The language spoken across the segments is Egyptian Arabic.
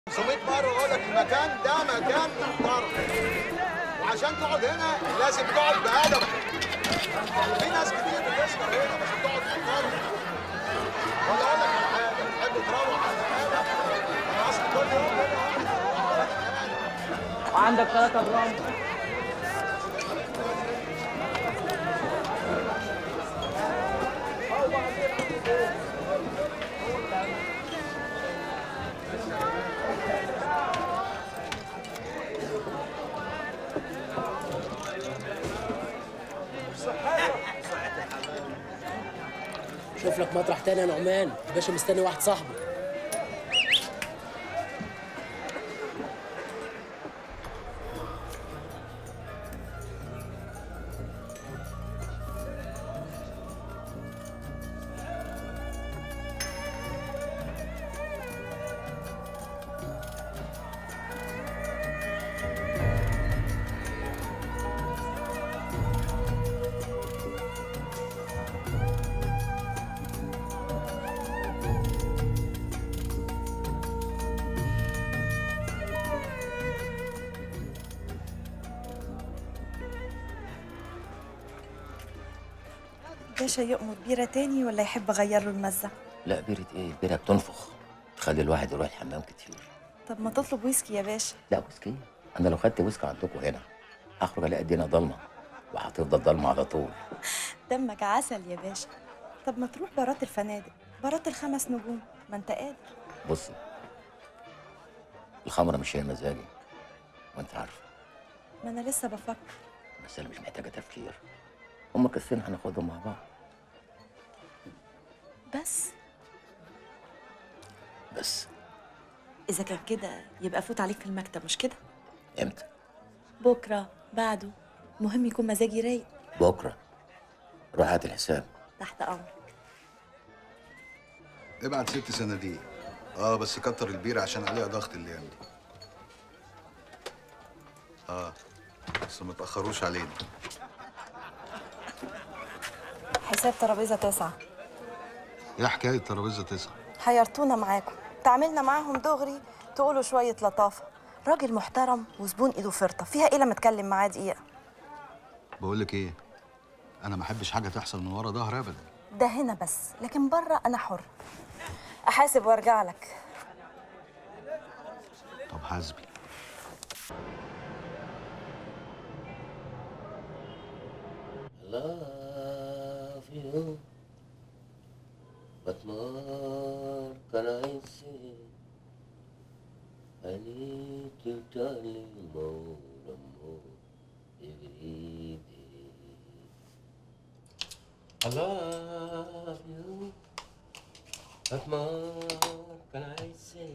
500 مرة أقول لك المكان ده مكان محترم وعشان تقعد هنا لازم تقعد بأدب في ناس كتير بتسهر هنا بس بتقعد محترم ولا أقول لك على حاجة تحب تروح على حاجة أنا أصلا كل يوم هنا وعندك ثلاثة جرام شوف لك مطرح تاني يا نعمان الباشا مستني واحد صاحبه باشا يؤمر بيرة تاني ولا يحب اغير له المزة لا بيرة ايه بيرة بتنفخ تخلي الواحد يروح الحمام كتير طب ما تطلب ويسكي يا باشا لا ويسكي انا لو خدت ويسكي عندكم هنا هخرج الاقي الدنيا ضلمه وهتفضل ضلمه على طول دمك عسل يا باشا طب ما تروح بارات الفنادق بارات الخمس نجوم ما انت قادر بصي الخمره مش هي مزاجي وانت عارفه ما انا لسه بفكر المساله مش محتاجه تفكير هما كاسين هناخدهم مع بعض بس بس اذا كان كده يبقى فوت عليك في المكتب مش كده امتى بكره بعده مهم يكون مزاجي رايق بكره روح هات الحساب تحت امرك ابعت ست صناديق اه بس كتر البيرة عشان عليها ضغط الايام دي اه بس ما تاخروش علينا حساب ترابيزه تسعة ايه حكاية ترابيزة تسعة حيرتونا معاكم تعاملنا معاهم دغري تقولوا شويه لطافه راجل محترم وزبون ايده فرطه فيها ايه لما اتكلم معاه دقيقه بقول لك ايه انا ما احبش حاجة تحصل من ورا ظهر ابدا ده هنا بس لكن بره انا حر احاسب وارجع لك طب حاسبي love you but more can I say I need to tell you more and more every day I love you but more can I say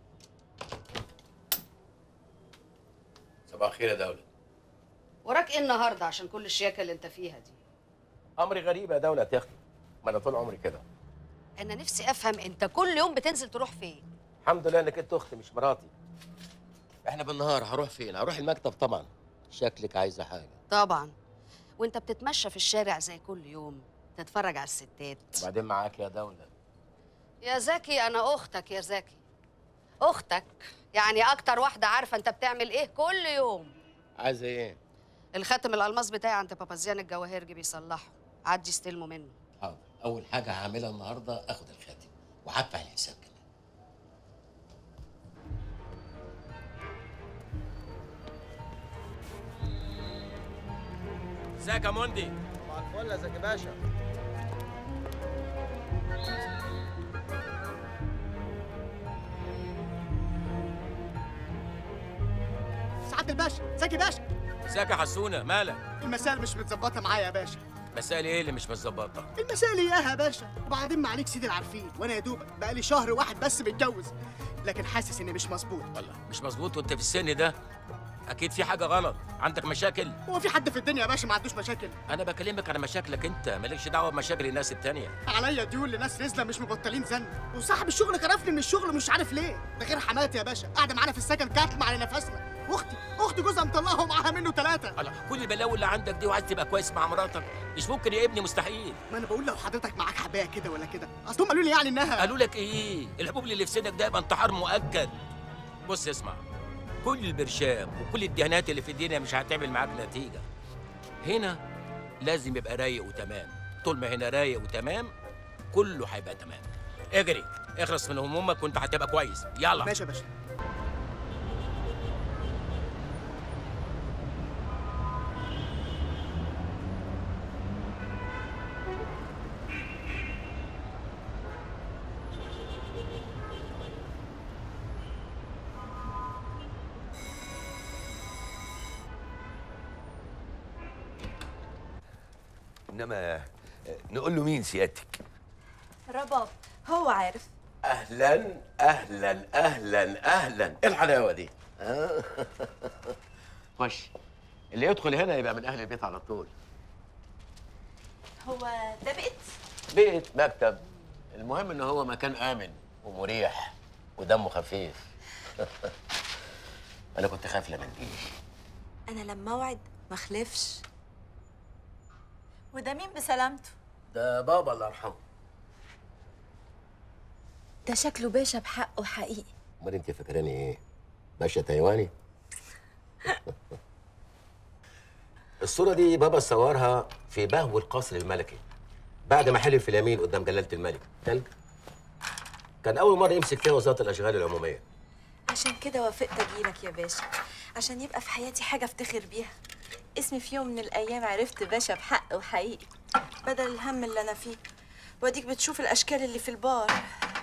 صباح الخير يا دولة وراك ايه النهارده عشان كل الشياكه اللي انت فيها دي أمري غريب يا دولة يا أختي ما أنا طول عمري كده انا نفسي افهم انت كل يوم بتنزل تروح فين الحمد لله انك انت اختي مش مراتي احنا بالنهار هروح فين هروح المكتب طبعا شكلك عايزه حاجه طبعا وانت بتتمشى في الشارع زي كل يوم تتفرج على الستات وبعدين معاك يا دوله يا زكي انا اختك يا زكي اختك يعني اكتر واحده عارفه انت بتعمل ايه كل يوم عايزه ايه الخاتم الالماس بتاعي عند بابازيان الجواهرجي بيصلحه عدي استلمه منه حاضر اول حاجه هعملها النهارده اخد الخاتم وهدفع الحساب كمان ازيك يا موندي مع الفل يا زكي باشا سعاده الباشا زكي باشا ازيك يا حسونه مالك المسائل مش متظبطه معايا يا باشا مسائل ايه اللي مش متظبطه المسائل اياها يا باشا وبعدين ما عليك سيدي العارفين وانا يا دوبك بقالي شهر واحد بس متجوز لكن حاسس اني مش مظبوط والله مش مظبوط وانت في السن ده اكيد في حاجه غلط عندك مشاكل هو في حد في الدنيا يا باشا ما عندوش مشاكل انا بكلمك على مشاكلك انت مالكش دعوه بمشاكل الناس التانية عليا ديون لناس رزله مش مبطلين زن وصاحب الشغل كرفني من الشغل مش عارف ليه ده غير حماتي يا باشا قاعده معانا في السكن كاتمه على نفسنا واختي اختي جوزها مطلقها ومعاها منه ثلاثه الله كل البلاوي اللي عندك دي وعايز تبقى كويس مع مراتك مش ممكن يا ابني مستحيل ما انا بقول لو حضرتك معاك حبايه كده ولا كده اصل هم قالوا لي يعني انها قالوا لك ايه الحبوب اللي في سنك ده يبقى انتحار مؤكد بص اسمع كل البرشام وكل الدهانات اللي في الدنيا مش هتعمل معاك نتيجه هنا لازم يبقى رايق وتمام طول ما هنا رايق وتمام كله هيبقى تمام اجري اخلص من همومك وانت هتبقى كويس يلا ماشي يا باشا انما نقول له مين سيادتك رباب هو عارف اهلا اهلا اهلا اهلا ايه الحلاوه دي آه. خش اللي يدخل هنا يبقى من اهل البيت على طول هو ده بيت بيت مكتب المهم ان هو مكان امن ومريح ودمه خفيف انا كنت خايف لا من دي انا لما اوعد ما خلفش وده مين بسلامته ده بابا الله يرحمه ده شكله باشا بحقه حقيقي امال انت فاكراني ايه باشا تايواني الصورة دي بابا صورها في بهو القصر الملكي بعد ما حلف في اليمين قدام جلالة الملك كان كان أول مرة يمسك فيها وزارة الأشغال العمومية عشان كده وافقت اجيلك يا باشا عشان يبقى في حياتي حاجه افتخر بيها اسمي في يوم من الايام عرفت باشا بحق وحقيقي بدل الهم اللي انا فيه واديك بتشوف الاشكال اللي في البار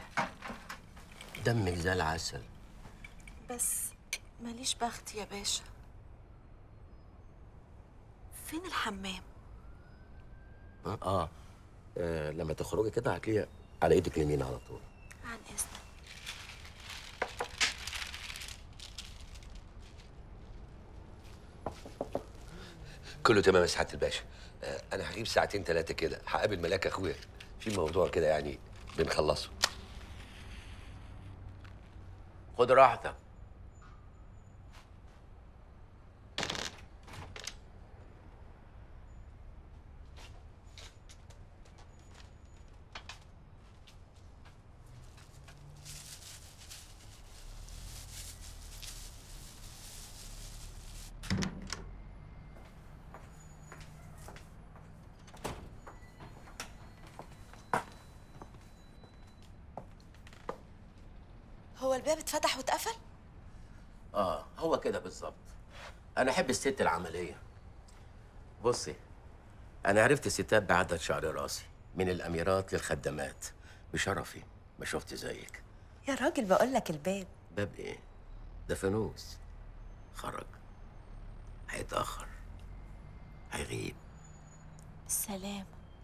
دمك زي العسل بس ماليش بخت يا باشا فين الحمام آه. آه. آه لما تخرجي كده هتلاقيها على ايدك اليمين على طول عن اذنك كله تمام يا سعاده الباشا آه، انا هغيب ساعتين ثلاثه كده هقابل ملاك اخويا في موضوع كده يعني بنخلصه خد راحتك هو الباب اتفتح واتقفل اه هو كده بالظبط انا احب الست العمليه بصي انا عرفت الستات بعدد شعر راسي من الاميرات للخدامات بشرفي ما شفت زيك يا راجل بقول لك الباب باب ايه ده فانوس خرج هيتاخر هيغيب السلام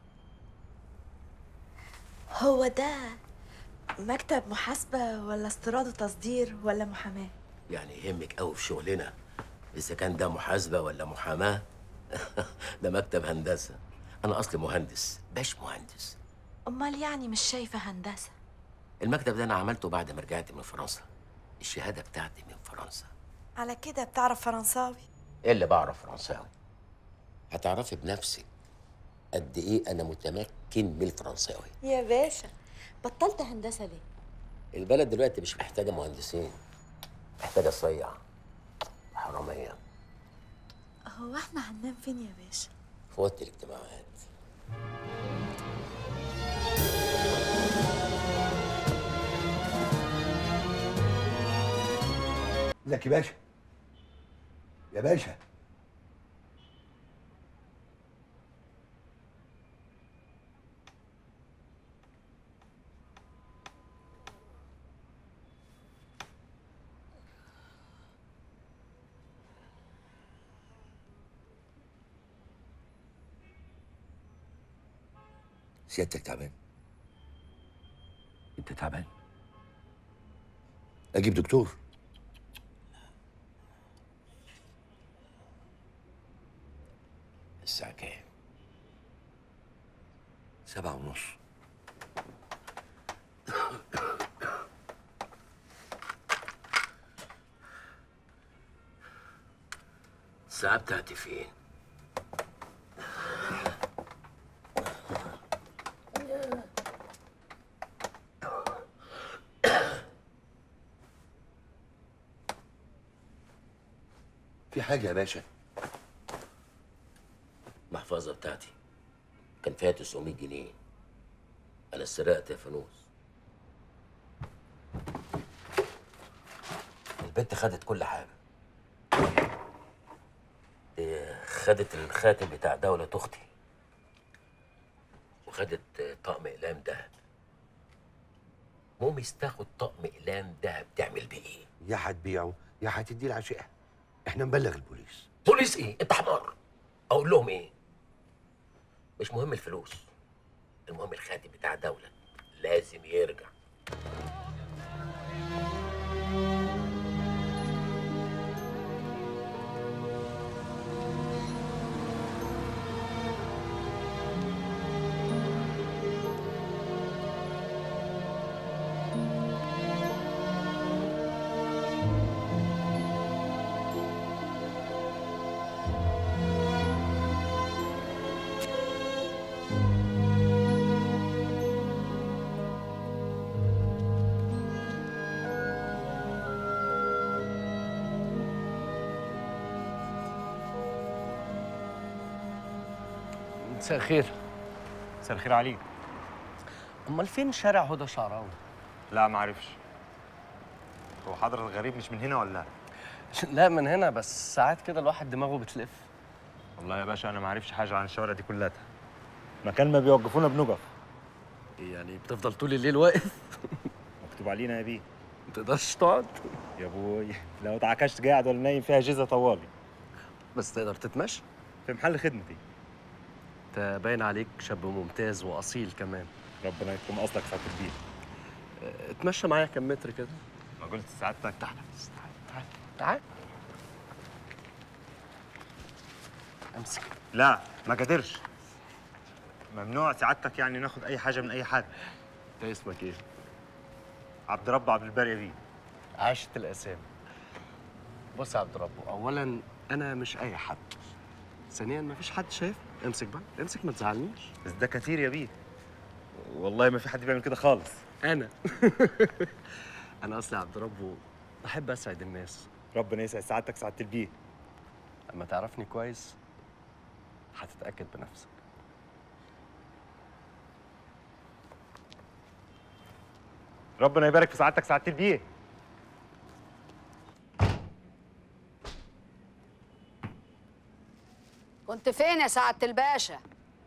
هو ده مكتب محاسبة ولا استيراد وتصدير ولا محاماة؟ يعني يهمك قوي في شغلنا اذا كان ده محاسبه ولا محاماه ده مكتب هندسه انا اصلي مهندس باش مهندس أمال يعني مش شايفة هندسة المكتب ده انا عملته بعد ما رجعت من فرنسا الشهاده بتاعتي من فرنسا على كده بتعرف فرنساوي ايه اللي بعرف فرنساوي هتعرفي بنفسك قد ايه انا متمكن من الفرنساوي يا باشا بطلت هندسة ليه؟ البلد دلوقتي مش محتاجه مهندسين محتاجه صيع حراميه هو احنا هننام فين يا باشا؟ في وقت الاجتماعات ازيك يا باشا يا باشا سيادتك تعبان انت تعبان اجيب دكتور الساعه كام سبعة ونص الساعه بتاعتي فين في حاجه يا باشا المحفظة بتاعتي كان فيها 900 جنيه أنا سرقت يا فانوس البنت خدت كل حاجة دي خدت الخاتم بتاع دولة أختي وخدت طقم إقلام دهب موميس تاخد طقم إقلام دهب تعمل بيه إيه؟ يا هتبيعه يا هتديه العشاء احنا نبلغ البوليس بوليس إيه؟ أنت حمار أقول لهم إيه؟ مش مهم الفلوس المهم الخاتم بتاع دولة لازم يرجع مساء الخير مساء الخير عليك امال فين شارع هدى شعراوي لا ما عارفش هو حضرة الغريب مش من هنا ولا لا لا من هنا بس ساعات كده الواحد دماغه بتلف والله يا باشا انا ما عارفش حاجه عن الشوارع دي كلها مكان ما بيوقفونا بنقف يعني بتفضل طول الليل واقف مكتوب علينا يا بيه ما تقدرش تقعد يا ابوي لو اتعكشت قاعد ولا نايم فيها جيزه طوالي بس تقدر تتمشى في محل خدمتي انت باين عليك شاب ممتاز واصيل كمان ربنا يكون اصلك ساعه البيت اه، اتمشى معايا كام متر كده ما قلت سعادتك تعال بس تعال تعال تعال امسك لا ما قدرش ممنوع سعادتك يعني ناخد اي حاجه من اي حد انت اسمك ايه عبد رب عبد الباري يا بيه عاشت الاسامي بص يا عبد ربه اولا انا مش اي حد ثانيا مفيش حد شايف امسك بقى امسك ما تزعلنيش بس ده كتير يا بيه والله ما في حد بيعمل كده خالص انا انا اصلي عبد ربه بحب اسعد الناس ربنا يسعد سعادتك سعاده البيه لما تعرفني كويس هتتاكد بنفسك ربنا يبارك في سعادتك سعاده البيه كنت فين يا سعاده الباشا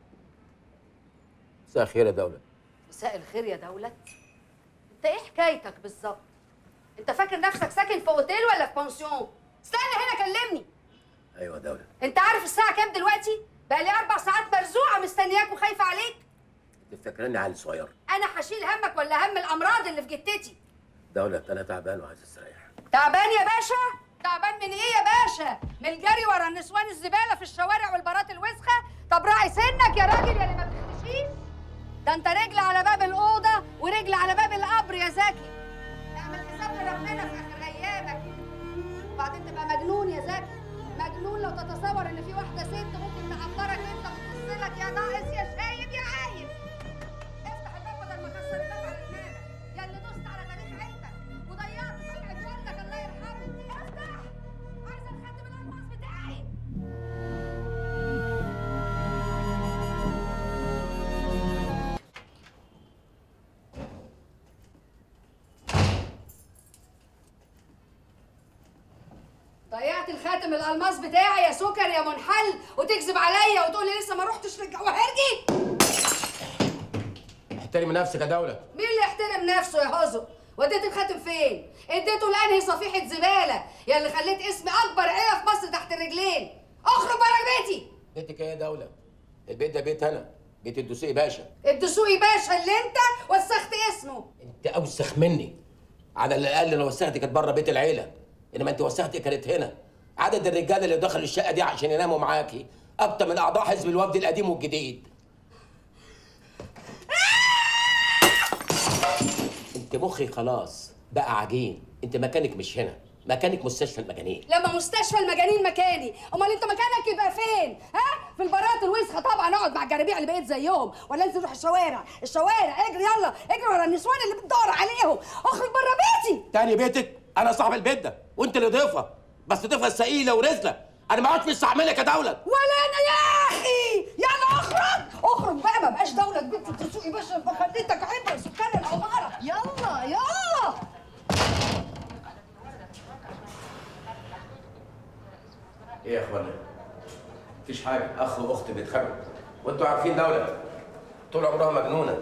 مساء الخير يا دولة مساء الخير يا دولت انت ايه حكايتك بالظبط انت فاكر نفسك ساكن في اوتيل ولا في بونسيون استنى هنا كلمني أيوة يا دولة انت عارف الساعه كام دلوقتي بقى لي اربع ساعات مرزوعه مستنياك وخايفه عليك أنت فاكراني عيل صغير انا هشيل همك ولا هم الامراض اللي في جتتي دولة أنا تعبان وعايز أستريح تعبان يا باشا تعبان من ايه يا باشا من الجري ورا النسوان الزباله في الشوارع والبارات الوسخه طب راعي سنك يا راجل يا اللي ما بتختشيش ده انت رجل على باب الاوضه ورجل على باب القبر يا زكي اعمل حساب لربنا في اخر ايامك وبعدين تبقى مجنون يا زكي مجنون لو تتصور ان في واحده ست ممكن تعبرك انت وتبص لك يا ناقص يا شايب يا عايب افتح الباب بدل ما كسر الباب على دماغك يا اللي دوست على تاريخ عيلتك وضيعت سمعه والدك الله يرحمه افتح عايز الخاتم الالماس بتاعي ضيعت الخاتم الالماس بتاعي يا سكر يا منحل وتكذب عليا وتقول لي لسه ما رحتش للجواهرجي احترم نفسك يا دولة مين اللي يحترم نفسه يا هزو وديت الخاتم فين اديته لانهي صفيحه زباله يا اللي خليت اسم اكبر عيله في مصر تحت الرجلين اخرج بره بيتي بيتك ايه يا دولة؟ البيت ده بيت أنا بيت الدسوقي باشا الدسوقي باشا اللي انت وسخت اسمه انت اوسخ مني على الاقل لو وسختي كانت بره بيت العيله انما انت وسختي كانت هنا عدد الرجاله اللي دخلوا الشقه دي عشان يناموا معاكي اكتر من اعضاء حزب الوفد القديم والجديد انت مخي خلاص بقى عجين انت مكانك مش هنا مكانك مستشفى المجانين لما مستشفى المجانين مكاني امال انت مكانك يبقى فين ها في البارات الوسخه طبعا اقعد مع الجرابيع اللي بقيت زيهم ولا انزل روح الشوارع الشوارع اجري يلا اجري ورا النسوان اللي بتدور عليهم اخرج بره بيتي تاني بيتك انا صاحب البيت ده وانت اللي ضيفه بس ضيفها ثقيله ورزله انا ما عادش مستحملك يا دولت ولا انا يا اخي يلا اخرج اخرج بقى ما بقاش دولة بنت تسوقي باشا بخليتك عبر سكان العمارة يلا يلا ايه يا اخوانا مفيش حاجه اخ واخت بيتخانقوا وانتوا عارفين دوله طول عمرها مجنونه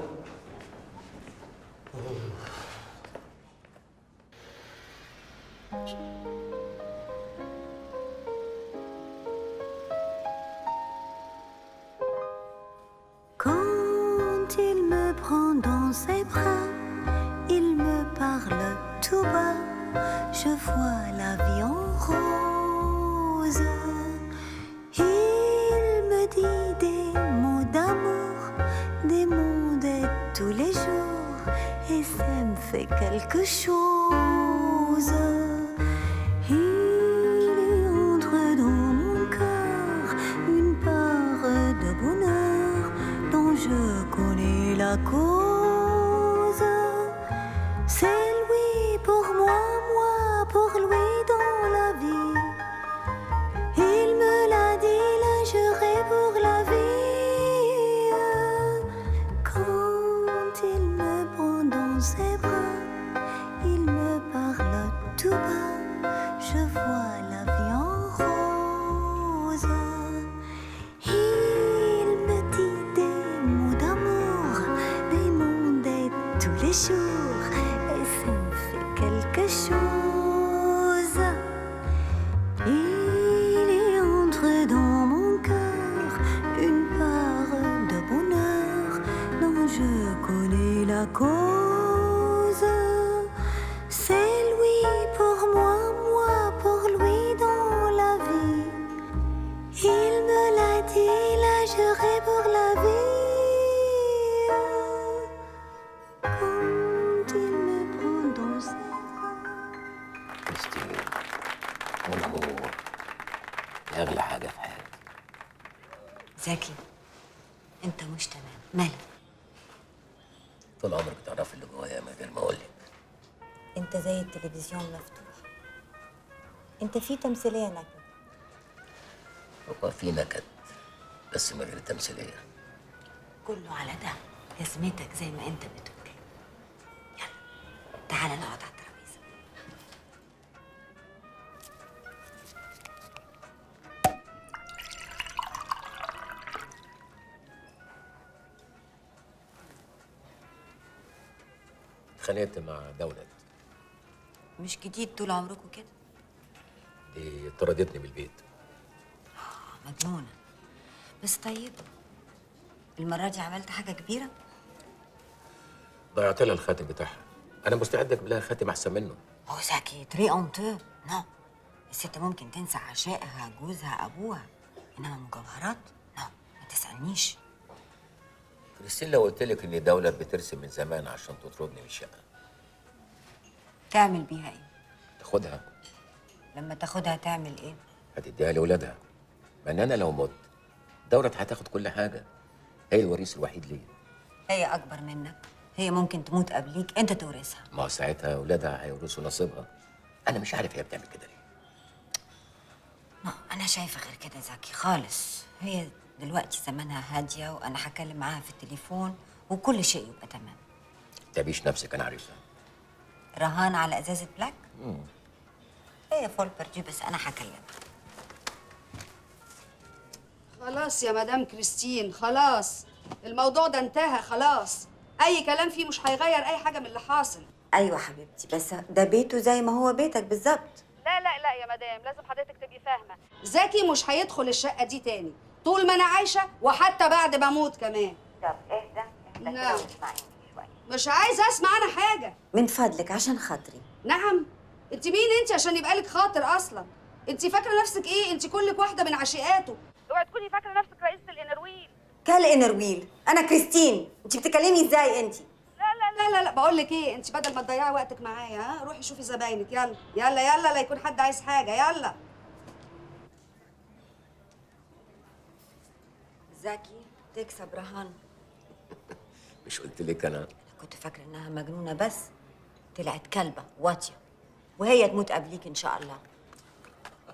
Quand il me prend dans ses bras, il me parle tout bas. Je vois la vie en rose. Il me dit des mots d'amour, des mots de tous les jours, et ça me fait quelque chose. Il entre dans mon cœur une part de bonheur dont je connais la cause. C'est lui pour moi, moi pour lui dans la vie. Il me l'a dit, là juré pour la vie. Quand il me prend dans ses bras, il me parle tout bas. Je vois la vie en rose. Il me dit des mots d'amour, des mots de tous les jours, et ça me fait quelque chose. Il entre dans mon cœur une part de bonheur dont je connais la cause. C'est lui pour moi, moi pour lui dans la vie. Il me l'a dit, l'a juré pour la vie. Quand il me prend dans ses كريستين مون امور يا اغلى حاجه في حياتي زكي انت مش تمام مالك طول عمرك تعرفي اللي جوايا من غير ما اقول لك انت زي التلفزيون مفتوح انت في تمثيليه نجم هو في نكد بس من غير تمثيليه كله على ده لازمتك زي ما انت بتقول يلا تعالى نقعد على الترابيزه اتخانقت مع دولت مش جديد طول عمركم كده دي طردتني من البيت مجنونه بس طيبه المره دي عملت حاجه كبيره ضيعت لها الخاتم بتاعها انا مستعد اجيب لها خاتم احسن منه هو زكي تري اون تو نو الست ممكن تنسى عشائها جوزها ابوها انما مجوهرات نو ما تسالنيش كريستين لو قلت لك ان دولت بترسم من زمان عشان تطردني من الشقه تعمل بيها ايه تاخدها لما تاخدها تعمل ايه هتديها لاولادها ما ان انا لو مت دولت هتاخد كل حاجه هي الوريث الوحيد ليا هي اكبر منك هي ممكن تموت قبليك انت تورثها ما هو ساعتها اولادها هيورثوا نصيبها انا مش عارف هي بتعمل كده ليه ما انا شايفه غير كده زكي خالص هي دلوقتي زمانها هاديه وانا هكلم معاها في التليفون وكل شيء يبقى تمام تعبيش نفسك انا عارفها رهان على ازازه بلاك هي فول بردي بس انا هكلمها خلاص يا مدام كريستين خلاص الموضوع ده انتهى خلاص اي كلام فيه مش هيغير اي حاجه من اللي حاصل ايوه حبيبتي بس ده بيته زي ما هو بيتك بالظبط لا لا لا يا مدام لازم حضرتك تبقي فاهمه زكي مش هيدخل الشقه دي تاني طول ما انا عايشه وحتى بعد ما اموت كمان طب اهدى نعم مش عايزه اسمع انا حاجه من فضلك عشان خاطري نعم انت مين انت عشان يبقى لك خاطر اصلا انت فاكره نفسك ايه انت كلك واحده من عشيقاته اوعي تكوني فاكره نفسك رئيسه الانرويل كال انرويل انا كريستين انت بتكلمي ازاي انت لا لا لا لا لا بقول لك ايه انت بدل ما تضيعي وقتك معايا ها روحي شوفي زباينك يلا يلا يلا لا يكون حد عايز حاجه يلا زكي تكسب رهان مش قلت لك انا كنت فاكره انها مجنونه بس طلعت كلبه واطيه وهي تموت قبليك ان شاء الله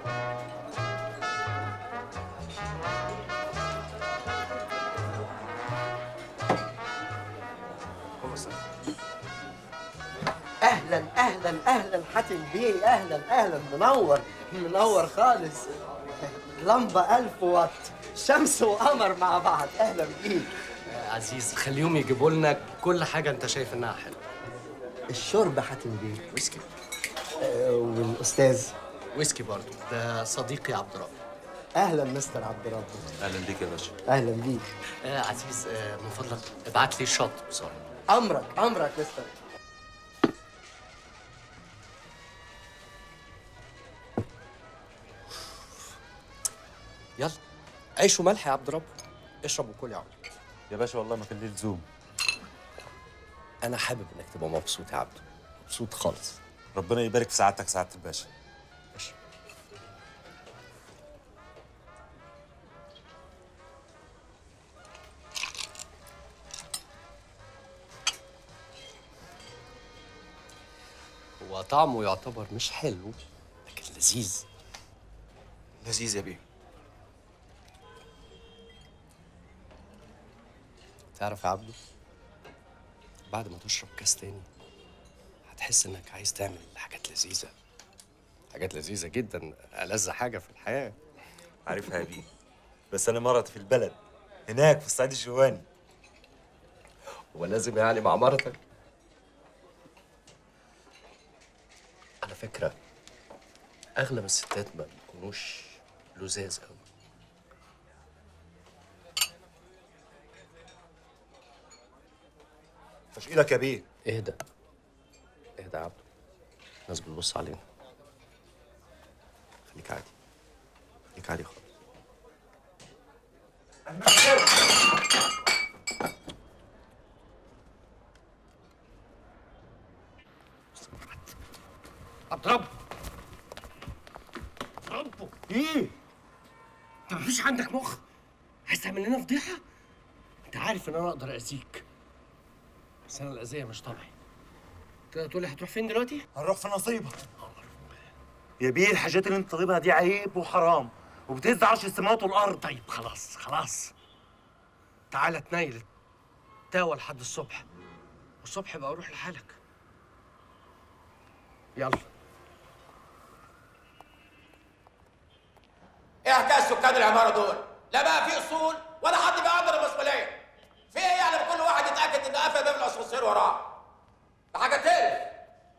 اهلا اهلا اهلا حاتم بيه اهلا اهلا منور منور خالص لمبه ألف واط شمس وقمر مع بعض اهلا بيك عزيز خليهم يجيبوا لنا كل حاجه انت شايف انها حلوه الشرب حاتم بيه ويسكي آه والاستاذ ويسكي برضه ده صديقي عبد الرب اهلا مستر عبد الرب اهلا بيك يا باشا اهلا بيك آه عزيز آه من فضلك ابعت لي شوت بسرعه امرك امرك مستر يلا عيش وملح يا عبد الرب اشرب وكل يا عم يا باشا والله ما كان ليه لزوم انا حابب انك تبقى مبسوط يا عبده مبسوط خالص ربنا يبارك في سعادتك سعاده الباشا هو طعمه يعتبر مش حلو لكن لذيذ لذيذ يا بيه تعرف يا عبده بعد ما تشرب كاس تاني هتحس انك عايز تعمل حاجات لذيذه حاجات لذيذه جدا ألذ حاجه في الحياه عارفها يا بيه بس انا مرض في البلد هناك في الصعيد الشواني هو لازم يعني مع مرتك على فكره اغلب الستات ما بيكونوش لزاز قوي تشقيلك يا بيه اهدى اهدى يا عبده الناس بتبص علينا خليك عادي خليك عادي خالص عبد رب ربه ايه انت مفيش عندك مخ عايز تعمل لنا فضيحه انت عارف ان انا اقدر اذيك بس انا الاذيه مش طبعي تقدر تقول لي هتروح فين دلوقتي هنروح في نصيبك يا بيه الحاجات اللي انت طالبها دي عيب وحرام وبتهز عرش السماوات والارض طيب خلاص خلاص تعالى تنيل تاوى لحد الصبح والصبح بقى روح لحالك يلا ايه حكايه سكان العماره دول؟ لا بقى في اصول ولا حد بيقدر المسؤوليه. في ايه يعني كل واحد يتاكد ان قفل باب الاسانسير وراه؟ ده حاجه تقرف.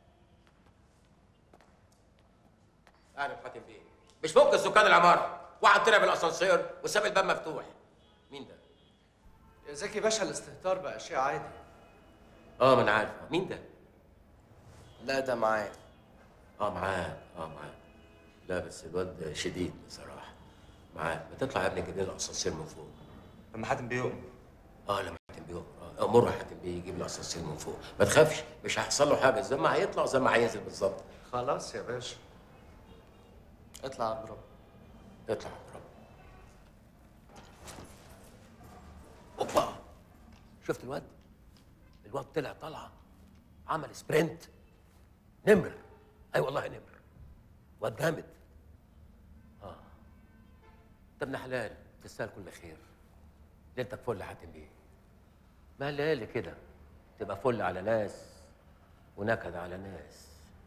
انا حاتم بيه مش ممكن سكان العماره واحد طلع بالاسانسير وساب الباب مفتوح. مين ده؟ يا زكي باشا الاستهتار بقى شيء عادي اه ما انا عارف مين ده؟ لا ده معايا اه معاه اه معاه لا بس الواد شديد بصراحه معاه ما تطلع يا ابني كده الاسانسير من فوق لما حاتم بيقوم اه لما حاتم بيقوم اه مر حاتم بيه يجيب الاسانسير من فوق ما تخافش مش هيحصل له حاجه زي ما هيطلع زي ما هينزل بالظبط خلاص يا باشا اطلع يا عبد الرب اطلع يا عبد الرب اوبا شفت الواد الواد طلع طلعه عمل سبرنت نمر اي والله نمر واد جامد اه طب ابن حلال تستاهل كل خير ليلتك فل حاتم بيه ما الليالي كده تبقى فل على ناس ونكد على ناس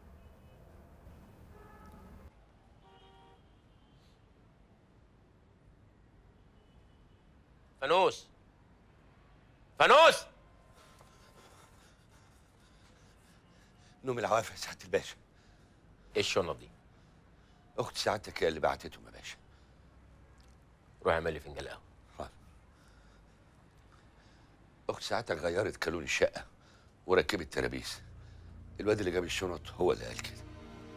فانوس فانوس نوم العوافي يا سعاده الباشا ايه الشنط دي؟ اخت سعادتك هي اللي بعتتهم يا باشا روح اعمل لي فنجان قهوه حاضر. اخت سعادتك غيرت كالون الشقه وركبت ترابيس الواد اللي جاب الشنط هو اللي قال كده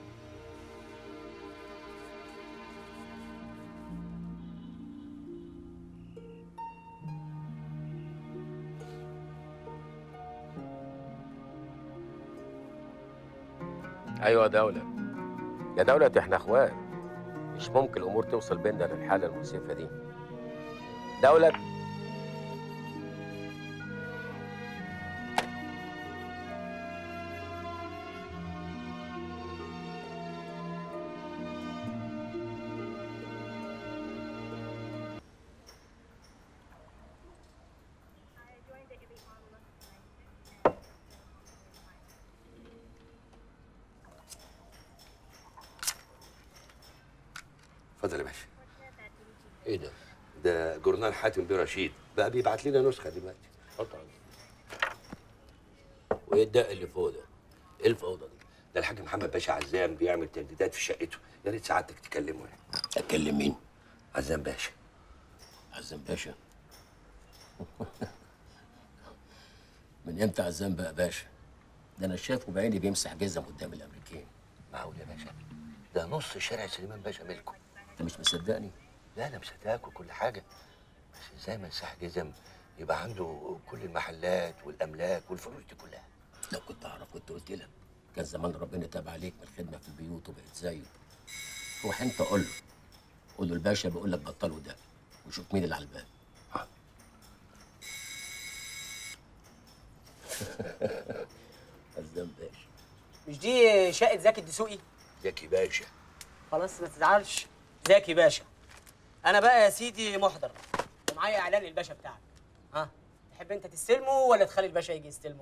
ايوه يا دولة يا دولة احنا اخوات مش ممكن الامور توصل بيننا للحالة المؤسفة دي دولة اتفضل يا باشا ايه ده؟ ده جورنال حاتم بيه رشيد بقى بيبعت لنا نسخه دلوقتي حط عندي وايه الدق اللي فوق ده؟ ايه الفوضى دي؟ ده الحاج محمد باشا عزام بيعمل تجديدات في شقته يا ريت سعادتك تكلمه يعني اتكلم مين؟ عزام باشا عزام باشا من امتى عزام بقى باشا؟ ده انا شايفه بعيني بيمسح جزم قدام الامريكان معقول يا باشا ده نص شارع سليمان باشا ملكه انت مش مصدقني؟ لا انا مصدقك وكل حاجه بس ازاي مساح جزم يبقى عنده كل المحلات والاملاك والفلوس دي كلها لو كنت اعرف كنت قلت لك كان زمان ربنا تاب عليك من الخدمه في البيوت وبقيت زيه روح انت قول له قول له الباشا بيقول لك بطلوا ده وشوف مين اللي على الباب عزام باشا مش دي شقه زكي الدسوقي زكي باشا خلاص ما تزعلش زكي باشا انا بقى يا سيدي محضر ومعايا اعلان للباشا بتاعك ها تحب انت تستلمه ولا تخلي الباشا يجي يستلمه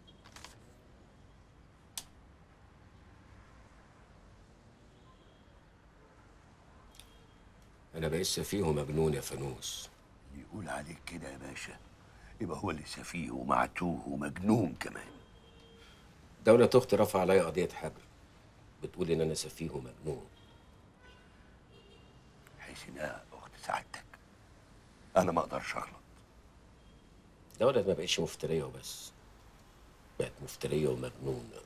انا بقيت سفيه ومجنون يا فانوس يقول عليك كده يا باشا يبقى هو اللي سفيه ومعتوه ومجنون كمان دولة أختي رفع عليا قضية حجر بتقول إن أنا سفيه ومجنون حيث انها اخت سعادتك انا ما اقدرش اغلط دولة ما بقتش مفترية وبس بقت مفترية ومجنونة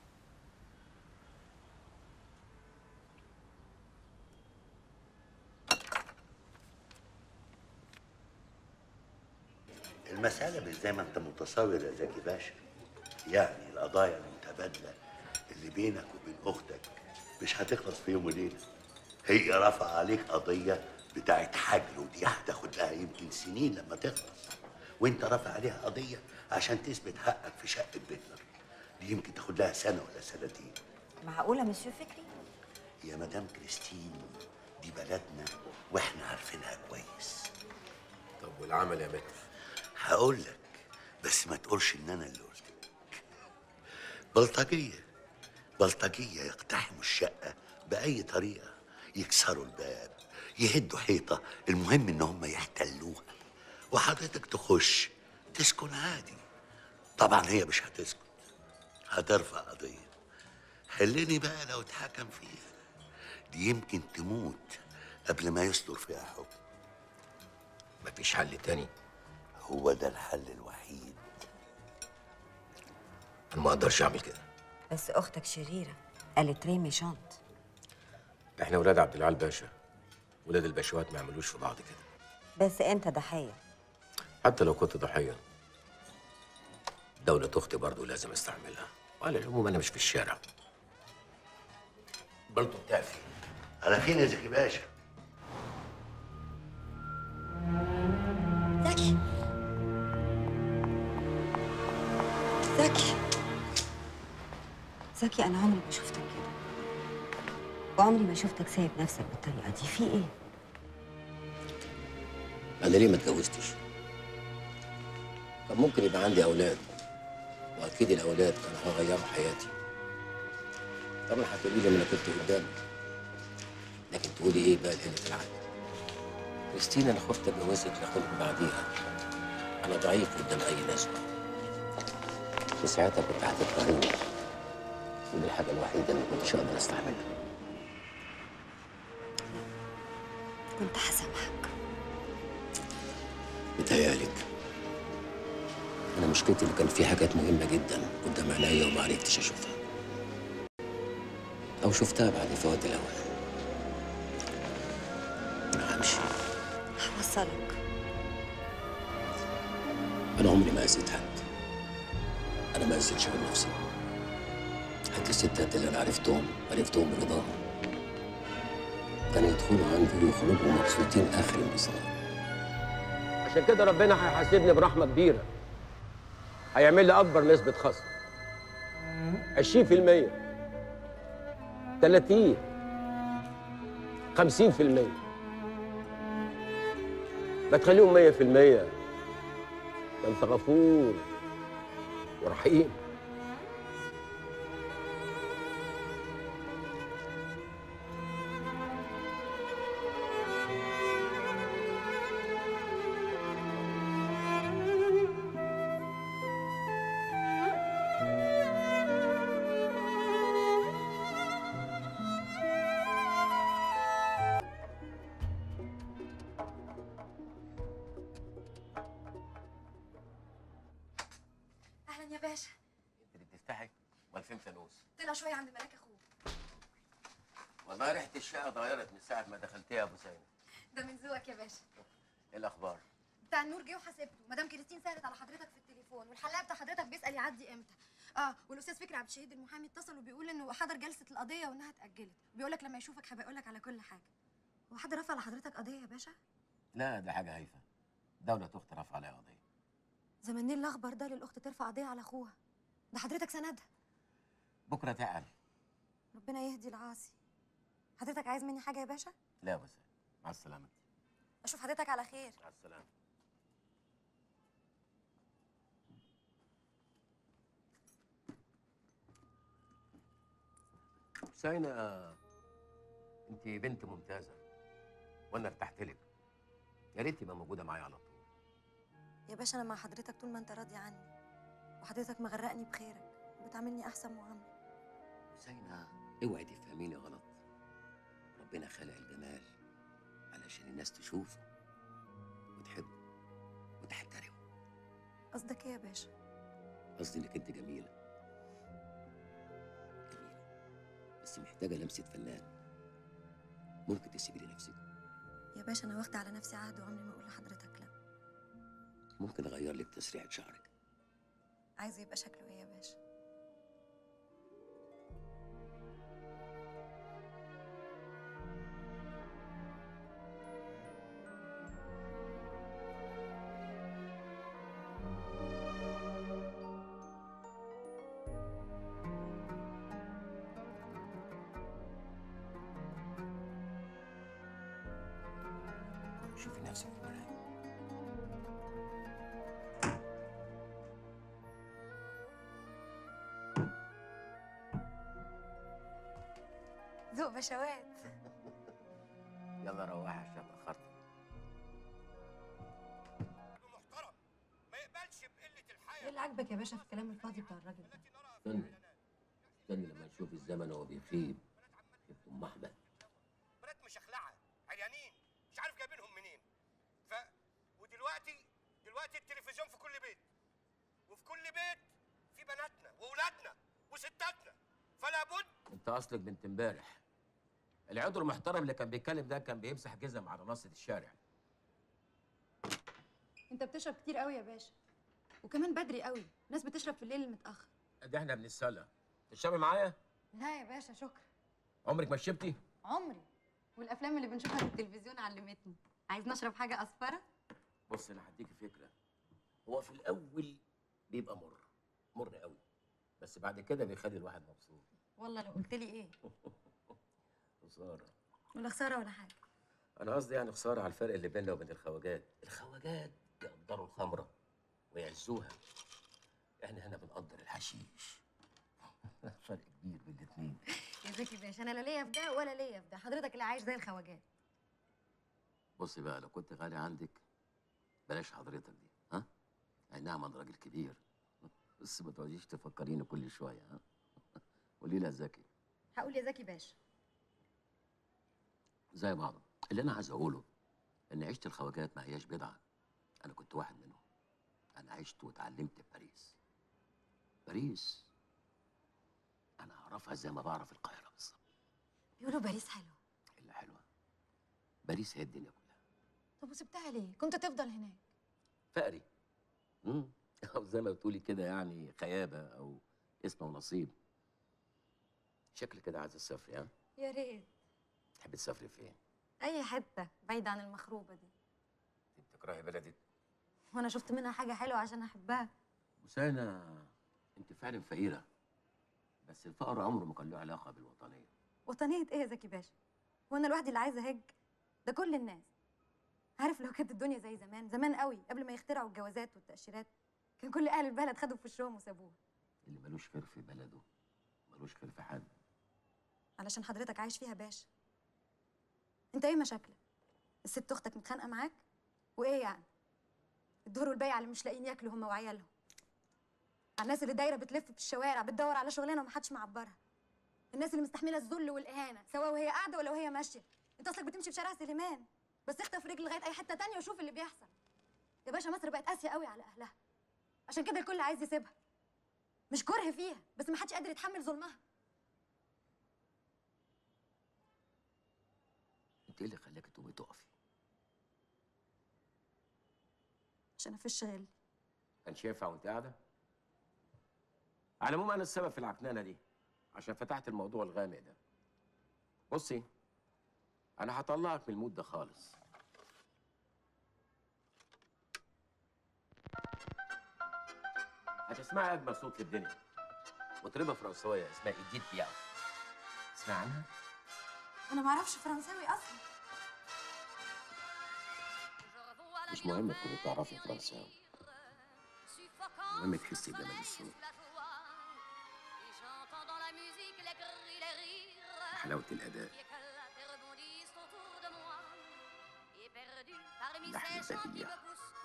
المسألة مش زي ما أنت متصور يا زكي باشا يعني القضايا المتبادلة اللي بينك وبين أختك مش هتخلص في يوم وليلة هي رفع عليك قضية بتاعت حجر ودي هتاخد لها يمكن سنين لما تخلص وانت رافع عليها قضية عشان تثبت حقك في شقة بيتنا دي يمكن تاخد لها سنة ولا سنتين معقولة مسيو فكري؟ يا مدام كريستين دي بلدنا واحنا عارفينها كويس طب والعمل يا متر هقول لك بس ما تقولش ان انا اللي قلت لك بلطجيه بلطجيه يقتحموا الشقه باي طريقه يكسروا الباب يهدوا حيطه المهم ان هم يحتلوها وحضرتك تخش تسكن عادي طبعا هي مش هتسكت هترفع قضيه حلني بقى لو اتحكم فيها دي يمكن تموت قبل ما يصدر فيها حكم مفيش حل تاني هو ده الحل الوحيد أنا ما أقدرش أعمل كده بس أختك شريرة قالت ريمي شانت إحنا ولاد عبد العال باشا ولاد الباشوات ما يعملوش في بعض كده بس أنت ضحية حتى لو كنت ضحية دولة أختي برضو لازم استعملها وعلى العموم أنا مش في الشارع برضه بتاع فين؟ على فين يا زكي باشا؟ زكي زكي زكي أنا عمري ما شفتك كده وعمري ما شفتك سايب نفسك بالطريقة دي في إيه؟ أنا ليه ما اتجوزتش؟ كان ممكن يبقى عندي أولاد وأكيد الأولاد كانوا هيغيروا حياتي طبعا هتقولي لي ما أنا كنت قدامك لكن تقولي إيه بقى لقلة العقل كريستينا أنا خفت أتجوزك لأخدك بعديها أنا ضعيف قدام أي نسوة وساعتها كنت هتكرهيني ودي الحاجة الوحيدة اللي ما كنتش أقدر أستحملها كنت هسامحك بتهيألك أنا مشكلتي اللي كان في حاجات مهمة جدا قدام عينيا وما عرفتش أشوفها أو شفتها بعد فوات الأوان أنا همشي هوصلك أنا عمري ما أذيت حد أنا ما أذيتش غير نفسي حتى الستات اللي أنا عرفتهم عرفتهم برضاهم كانوا يدخلوا عندي ويخرجوا مبسوطين آخر انبساط عشان كده ربنا هيحاسبني برحمه كبيره هيعمل لي اكبر نسبه خصم 20% 30 50% ما تخليهم 100% ده انت غفور ورحيم امال فين فانوس طلع شويه عند ملاك اخوه والله ريحه الشقه اتغيرت من ساعه ما دخلتيها يا ابو سيد ده من ذوقك يا باشا ايه الاخبار بتاع النور جه وحاسبته مدام كريستين سالت على حضرتك في التليفون والحلاق بتاع حضرتك بيسال يعدي امتى اه والاستاذ فكري عبد الشهيد المحامي اتصل وبيقول انه حضر جلسه القضيه وانها اتاجلت بيقول لك لما يشوفك هيبقى يقول لك على كل حاجه هو حد رفع على حضرتك قضيه يا باشا لا ده حاجه هايفه دوله اختي رفع عليها قضيه زمان ليه الاخبر ده للاخت ترفع قضيه على اخوها ده حضرتك سندها بكره تعال ربنا يهدي العاصي حضرتك عايز مني حاجه يا باشا لا يا ابو سيد مع السلامه اشوف حضرتك على خير مع السلامه حسينة انت بنت ممتازه وانا ارتحت لك يا ريت تبقى موجوده معايا على طول يا باشا انا مع حضرتك طول ما انت راضي عني وحضرتك مغرقني بخيرك وبتعاملني احسن معامله حسينة اوعي تفهميني غلط ربنا خلق الجمال علشان الناس تشوفه وتحبه وتحترمه قصدك ايه يا باشا قصدي انك انت جميله جميله بس محتاجه لمسه فنان ممكن تسيبي لي نفسك يا باشا انا واخده على نفسي عهد وعمري ما اقول لحضرتك لا ممكن اغير لك تسريحه شعرك عايزه يبقى شكله ايه يا باشا شوفي نفسك في المرايه ذوق بشوات يلا روحي عشان اتاخرت ايه اللي عاجبك يا باشا في الكلام الفاضي بتاع الراجل ده استني استني لما نشوف الزمن وهو بيخيب شفت ام احمد بنات مشخلعه عريانين مش عارف جايبينهم منين ف ودلوقتي دلوقتي التلفزيون في كل بيت وفي كل بيت في بناتنا واولادنا وستاتنا فلا بد انت اصلك بنت امبارح العضو المحترم اللي كان بيتكلم ده كان بيمسح جزم على ناصية الشارع انت بتشرب كتير قوي يا باشا وكمان بدري قوي ناس بتشرب في الليل المتاخر ده احنا بنتسلى تشربي معايا لا يا باشا شكرا عمرك ما شربتي عمري والافلام اللي بنشوفها في التلفزيون علمتني عايز نشرب حاجه اصفره بص انا هديكي فكره هو في الاول بيبقى مر مر قوي بس بعد كده بيخلي الواحد مبسوط والله لو قلت لي ايه خساره ولا خساره ولا حاجه انا قصدي يعني خساره على الفرق اللي بيننا وبين الخواجات الخواجات بيقدروا الخمره ويعزوها احنا هنا بنقدر الحشيش فرق كبير بين الاثنين يا زكي باشا انا لا ليا في ده ولا ليا في ده حضرتك اللي عايش زي الخواجات بصي بقى لو كنت غالي عندك بلاش حضرتك دي ها اي نعم انا راجل كبير بس ما تقعديش تفكريني كل شويه ها قولي لي يا زكي هقول يا زكي باشا زي بعض اللي انا عايز اقوله ان عيشه الخواجات ما هياش بدعه انا كنت واحد منهم انا عشت واتعلمت في باريس باريس انا اعرفها زي ما بعرف القاهره بالظبط بيقولوا باريس حلو الا حلوه باريس هي الدنيا كلها طب وسبتها ليه كنت تفضل هناك فقري امم او زي ما بتقولي كده يعني خيابه او اسم ونصيب شكل كده عايز تسافري ها يا ريت تحبي تسافري فين اي حته بعيد عن المخروبه دي تكرهي بلدك وانا شفت منها حاجه حلوه عشان احبها وسانا انت فعلا فقيره بس الفقر عمره ما كان له علاقه بالوطنيه وطنيه ايه يا زكي باشا وانا لوحدي اللي عايزه اهج ده كل الناس عارف لو كانت الدنيا زي زمان زمان قوي قبل ما يخترعوا الجوازات والتاشيرات كان كل اهل البلد خدوا في وشهم وسابوها اللي ملوش خير في بلده ملوش خير في حد علشان حضرتك عايش فيها باشا انت ايه مشاكلك الست اختك متخانقه معاك وايه يعني الدور والبيع اللي مش لاقيين ياكلوا هم وعيالهم على الناس اللي دايره بتلف في الشوارع بتدور على شغلانه ومحدش معبرها الناس اللي مستحمله الذل والاهانه سواء وهي قاعده ولا وهي ماشيه انت اصلك بتمشي في شارع سليمان بس اخطف رجل لغايه اي حته تانية وشوف اللي بيحصل يا باشا مصر بقت قاسيه قوي على اهلها عشان كده الكل عايز يسيبها مش كره فيها بس ما حدش قادر يتحمل ظلمها انت ايه اللي خلاكي تقومي تقفي عشان افش غالي كانش ينفع وانت قاعده على العموم انا السبب في العكنانه دي عشان فتحت الموضوع الغامق ده بصي انا هطلعك من المود ده خالص هتسمعي اجمل صوت في الدنيا مطربه فرنسويه اسمها ايديت بياف تسمع عنها انا ما اعرفش فرنساوي اصلا مش مهم تكوني تعرفي فرنساوي المهم تحسي بجمال الصوت وحلاوه الاداء لحن البديع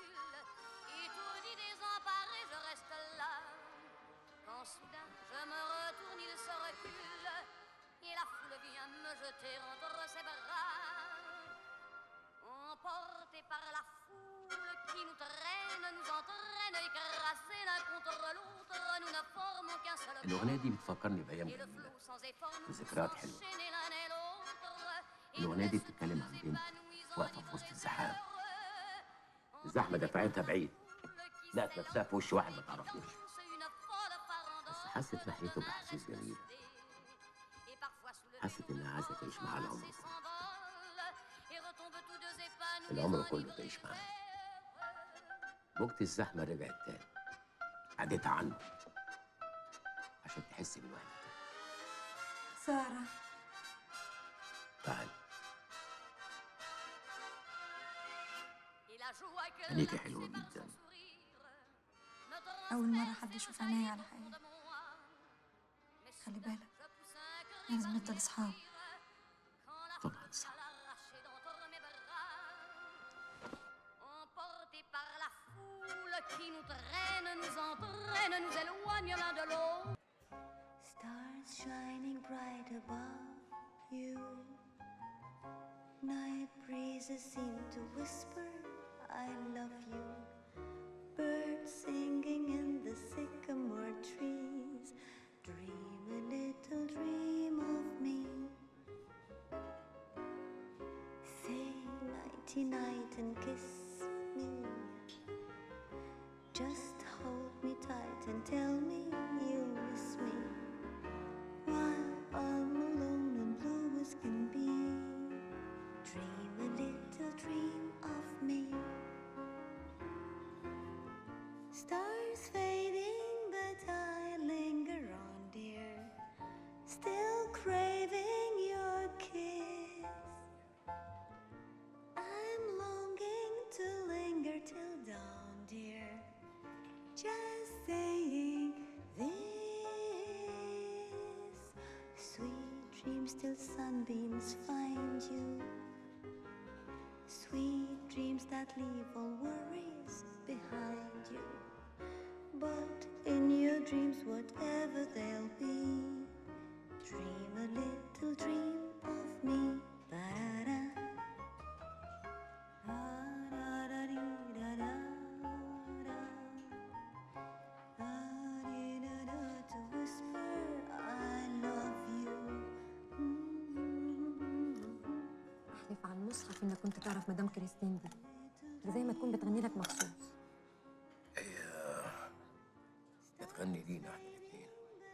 Quand soudain je me retourne, il se recule et la foule vient me jeter entre ses bras. Emportés par la foule qui nous traîne, nous entraîne, écrasés l'un contre l'autre, nous ne formons qu'un seul الاغنيه دي بتفكرني بايام et le جميله flot sans effort nous وذكريات حلوه enchaîner l'un et l'autre. الاغنيه دي بتتكلم عن بنت واقفه في وسط الزحام الزحمه دفعتها بعيد لقت نفسها في وش واحد ما تعرفوش بس حست ناحيته باحاسيس جميله حست انها عايزه تعيش معاه العمر et retombe tous deux épanouis. العمر كله تعيش معاه وقت الزحمه رجعت تاني عديتها عنه عشان تحس بالوحده سارة تعالي Et la joie que عينيكي حلوه جدا أول مرة حد يشوف عينيا على حقيقة خلي بالك لازم نفضل أصحاب طبعا صح Emportés par la foule qui nous traîne, nous entraîne, nous éloigne l'un de l'autre. Stars shining bright above you. Night breezes seem to whisper, I love you. Birds singing in the sycamore trees. Dream a little dream of me. Say nighty night and kiss me. Just hold me tight and tell me you miss me. While I'm alone and blue as can be. Dream a little dream of me. Stars fading, but I linger on, dear. Still craving your kiss. I'm longing to linger till dawn, dear. Just saying this. Sweet dreams till sunbeams find you. Sweet dreams that leave all worries behind you. But in your dreams, whatever they'll be, dream a little dream of me. Ba-da-da. Da-da-da-dee-da-da-da. Da-dee-da-da to whisper, I love you. أحلف على المصحف إنك كنت تعرف مدام كريستين دي دي زي ما تكون بتغني لك مخصوص بتغني لينا احنا الاثنين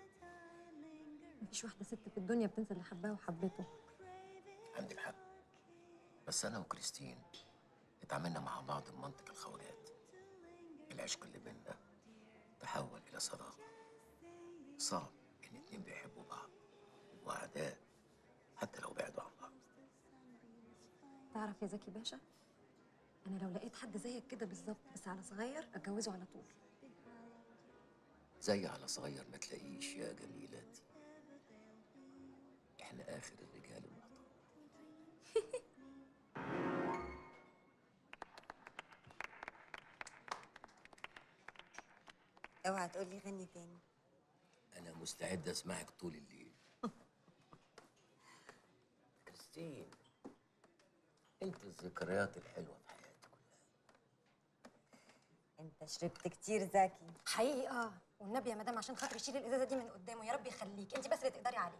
مفيش واحدة ست في الدنيا بتنسى اللي حباه وحبته عندك حق بس انا وكريستين اتعاملنا مع بعض بمنطق الخواجات العشق اللي بينا تحول الى صداقه صعب ان اتنين بيحبوا بعض واعداء حتى لو بعدوا عن بعض تعرف يا زكي باشا أنا لو لقيت حد زيك كده بالظبط بس على صغير أتجوزه على طول زي على صغير ما تلاقيش يا جميلاتي احنا اخر الرجال المحترمين اوعى تقولي غني تاني انا مستعد اسمعك طول الليل كريستين انت الذكريات الحلوه في حياتي كلها انت شربت كتير زكي حقيقي اه والنبي يا مدام عشان خاطري شيلي الازازه دي من قدامه يا رب يخليك انت بس اللي تقدري عليه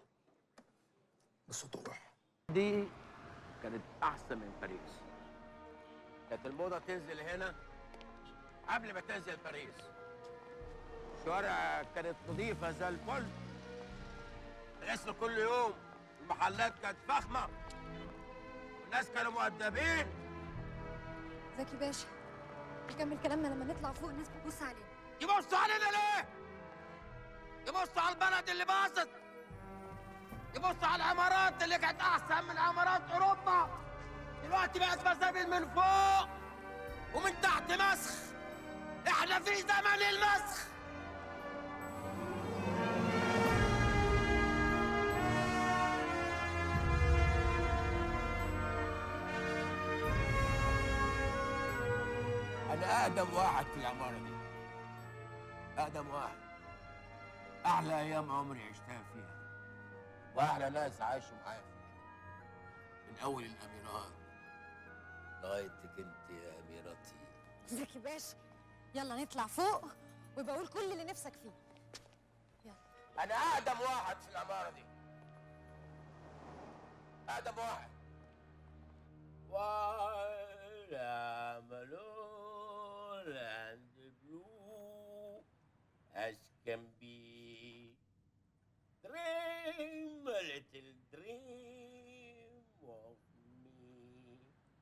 بسطوح دي كانت احسن من باريس كانت الموضه تنزل هنا قبل ما تنزل باريس الشوارع كانت نظيفه زي الفل غسل كل يوم المحلات كانت فخمه والناس كانوا مؤدبين زكي باشا نكمل كلامنا لما نطلع فوق الناس بتبص علينا يبصوا علينا ليه؟ يبصوا على البلد اللي باظت يبصوا على العمارات اللي كانت احسن من عمارات اوروبا دلوقتي بقت مسابل من فوق ومن تحت مسخ احنا في زمن المسخ انا اقدم واحد في العماره دي اقدم واحد احلى ايام عمري عشتها فيها واحلى ناس عاشوا معايا فيها من اول الاميرات لغايتك انت يا اميرتي زكي باشا يلا نطلع فوق ويبقى قول كل اللي نفسك فيه انا اقدم واحد في العماره دي اقدم واحد ولا ملول and blue as can be dream a little dream of me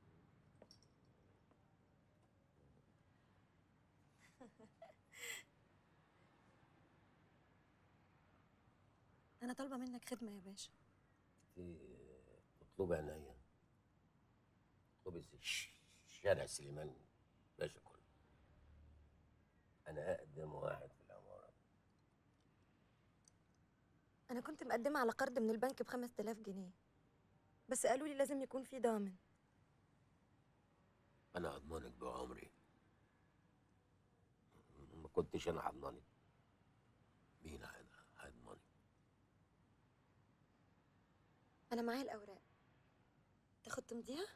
انا طالبه منك خدمه يا باشا اطلبي عينيا اطلبي س- شارع سليمان باشا كله انا اقدم واحد في العماره انا كنت مقدمه على قرض من البنك ب 5000 جنيه بس قالوا لي لازم يكون في ضامن انا اضمنك بعمري ما كنتش انا هضمنك مين هيض- هيضمنك انا معايا الاوراق تاخد تمضيها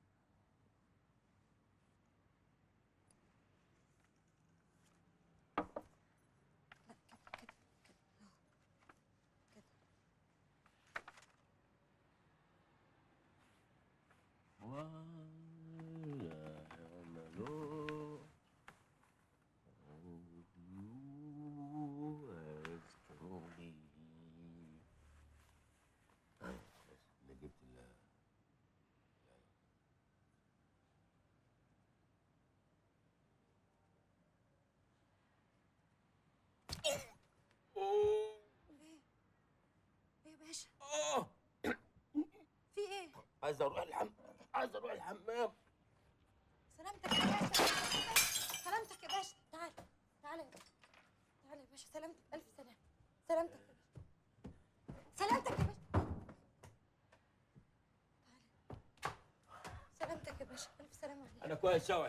ولا يعملوا أذكرني أنا جبت ال ايه يا باشا في ايه عايز اروح الحمام عايز اروح الحمام سلامتك يا باشا سلامتك يا باشا تعال تعال يا باشا تعال يا باشا سلامتك الف سلامه سلامتك يا باشا سلامتك يا باشا تعال سلامتك يا باشا الف سلامه عليك انا كويس اوي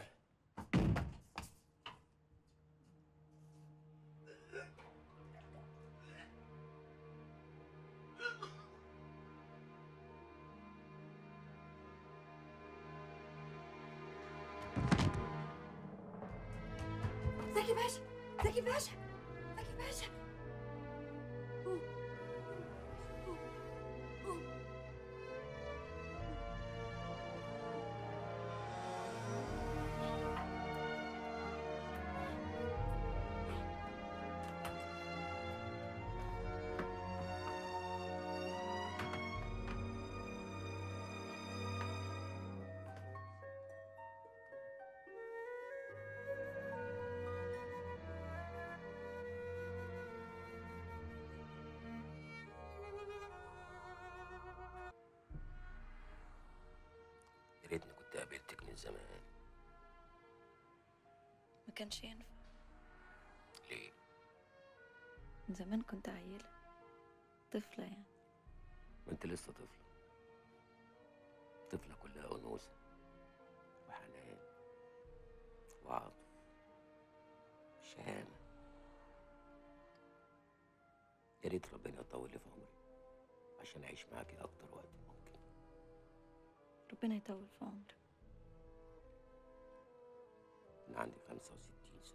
زكي باشا زكي باشا زكي باشا قوم. قوم. قوم. يا ريتني كنت قابلتك من زمان ما كانش ينفع ليه؟ من زمان كنت عيلة طفلة يعني ما انت لسه طفلة طفلة كلها أنوثة وحنان وعطف شهامة يا ريت ربنا يطول لي في عمري عشان أعيش معاكي أكتر وقت ممكن ربنا يطول في عمرك أنا عندي 65 سنة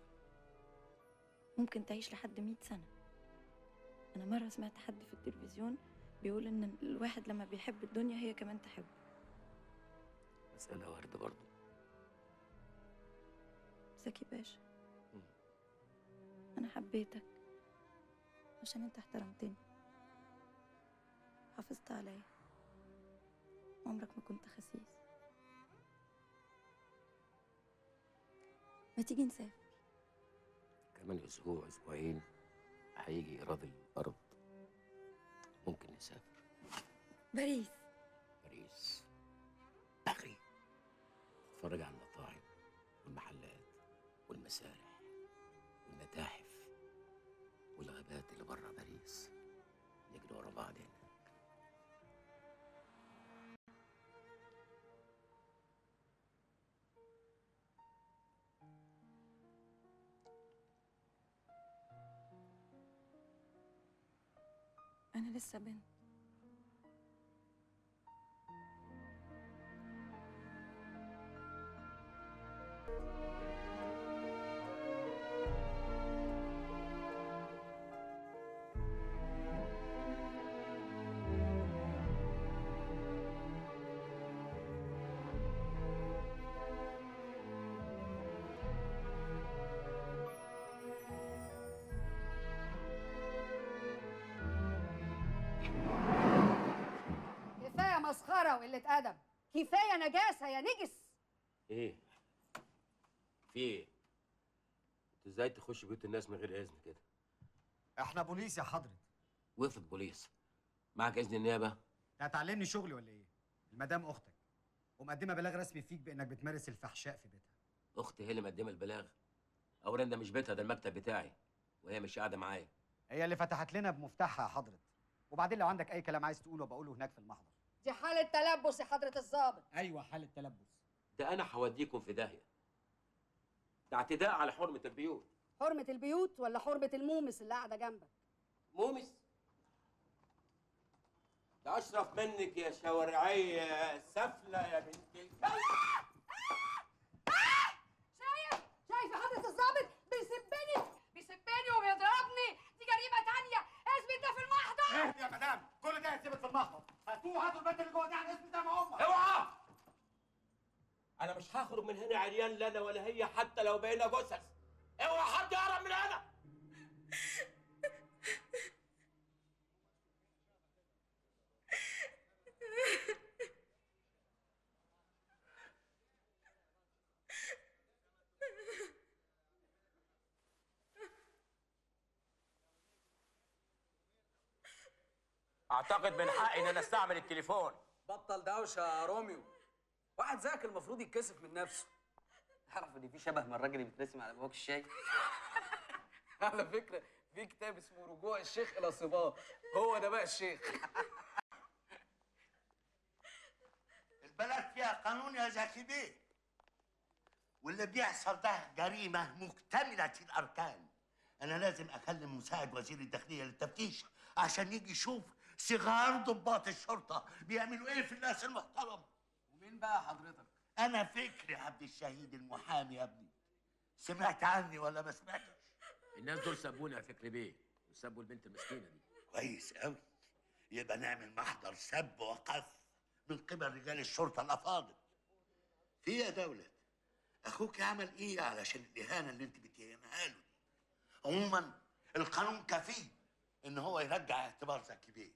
ممكن تعيش لحد مئة سنة أنا مرة سمعت حد في التلفزيون بيقول إن الواحد لما بيحب الدنيا هي كمان تحبه مسألة وردة برضه زكي باشا أنا حبيتك عشان أنت احترمتني حافظت عليا عمرك ما كنت خسيس ما تيجي نسافر كمان أسبوع أسبوعين هيجي إيراد الأرض ممكن نسافر باريس باريس باريس نتفرج على المطاعم والمحلات والمسارح والمتاحف والغابات اللي بره باريس نجري ورا بعض هنا أنا لسه بنت كفايه مسخره وقله ادب كفايه نجاسه يا نجس ايه في ايه انت ازاي تخش بيوت الناس من غير اذن كده احنا بوليس يا حضرة وقفت بوليس معك اذن النيابه انت هتعلمني شغلي ولا ايه؟ المدام اختك ومقدمه بلاغ رسمي فيك بانك بتمارس الفحشاء في بيتها اختي هي اللي مقدمه البلاغ اولا ده مش بيتها ده المكتب بتاعي وهي مش قاعده معايا هي اللي فتحت لنا بمفتاحها يا حضرة وبعدين لو عندك اي كلام عايز تقوله بقوله هناك في المحضر دي حاله تلبس يا حضره الضابط ايوه حالة تلبس ده انا هوديكم في داهيه ده اعتداء على حرمه البيوت حرمه البيوت ولا حرمه المومس اللي قاعده جنبك مومس ده اشرف منك يا شوارعيه سفله يا بنت الكلب شايف شايف يا حضره الضابط بيسبني بيسبني وبيضربني دي جريمه تانية اثبت ده في المحضر اهدي يا مدام كل ده هيتثبت في المحضر هاتوه هاتوا البنت اللي جوه دي على الاسم ده ما هم اوعى انا مش هخرج من هنا عريان لا انا ولا هي حتى لو بقينا جثث اوعى حد يهرب من هنا اعتقد من حقي ان انا استعمل التليفون بطل دوشه يا روميو واحد زيك المفروض يتكسف من نفسه تعرف ان في شبه من الراجل اللي بيترسم على بواك الشاي على فكره في كتاب اسمه رجوع الشيخ الى صباه هو ده بقى الشيخ البلد فيها قانون يا زكي بيه واللي بيحصل ده جريمة مكتملة الأركان أنا لازم أكلم مساعد وزير الداخلية للتفتيش عشان يجي يشوف صغار ضباط الشرطة بيعملوا إيه في الناس المحترمة ومين بقى حضرتك؟ أنا فكري عبد الشهيد المحامي يا ابني سمعت عني ولا ما سمعتش؟ الناس دول سابونا يا فكري بيه وسابوا البنت المسكينه دي كويس قوي يبقى نعمل محضر سب وقذف من قبل رجال الشرطة الأفاضل في يا دولة أخوك عمل إيه علشان الإهانة اللي أنت بتهمها له دي عموما القانون كفيل إن هو يرجع اعتبار زكي بيه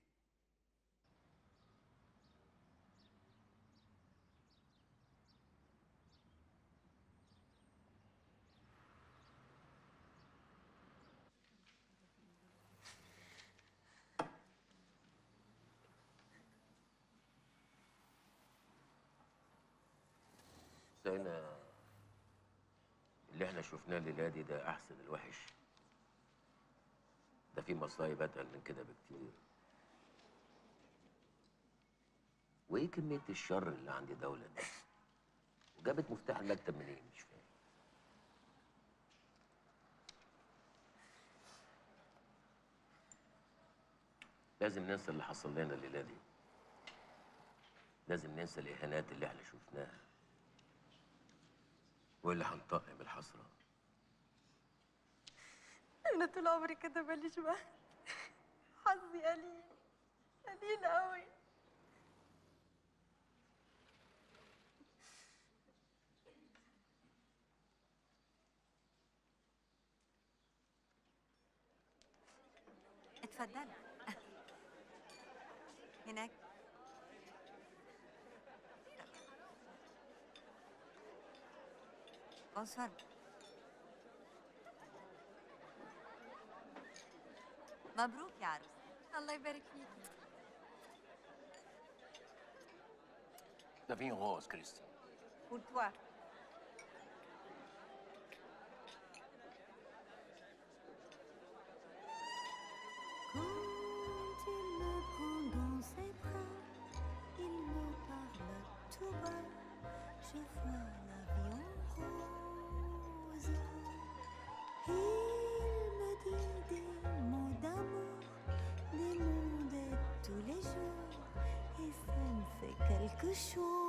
سينا اللي احنا شفناه الليله دي ده احسن الوحش ده في مصايب اتقل من كده بكتير وايه كميه الشر اللي عند دولة دي وجابت مفتاح المكتب منين مش فاهم لازم ننسى اللي حصل لنا الليله دي لازم ننسى الاهانات اللي احنا شفناها واللي هنطقم الحسرة انا طول عمري كده ماليش بخت حظي قليل قليل قوي اتفضل هناك بونسوار مبروك يا عروس الله يبارك فيك ده فين غوز كريستي pour toi Quand il me prend dans ses bras, il me parle tout bas. Je vois l'avion rose. Il me dit des mots d'amour, des mots de tous les jours. Et ça me fait quelque chose.